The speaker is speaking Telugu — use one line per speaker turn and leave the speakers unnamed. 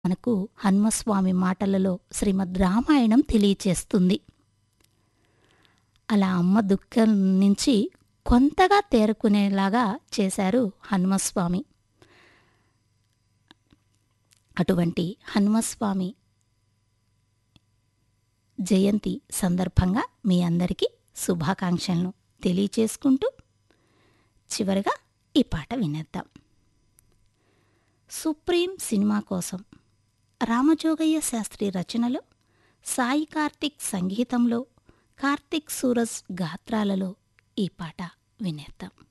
మనకు హనుమస్వామి మాటలలో శ్రీమద్ రామాయణం తెలియచేస్తుంది అలా అమ్మ దుఃఖం నుంచి కొంతగా తేరుకునేలాగా చేశారు హనుమస్వామి అటువంటి హనుమస్వామి జయంతి సందర్భంగా మీ అందరికీ శుభాకాంక్షలను తెలియచేసుకుంటూ చివరిగా ఈ పాట వినేద్దాం సుప్రీం సినిమా కోసం రామజోగయ్య శాస్త్రి రచనలో సాయి కార్తిక్ సంగీతంలో కార్తిక్ సూరజ్ గాత్రాలలో ఈ పాట వినేద్దాం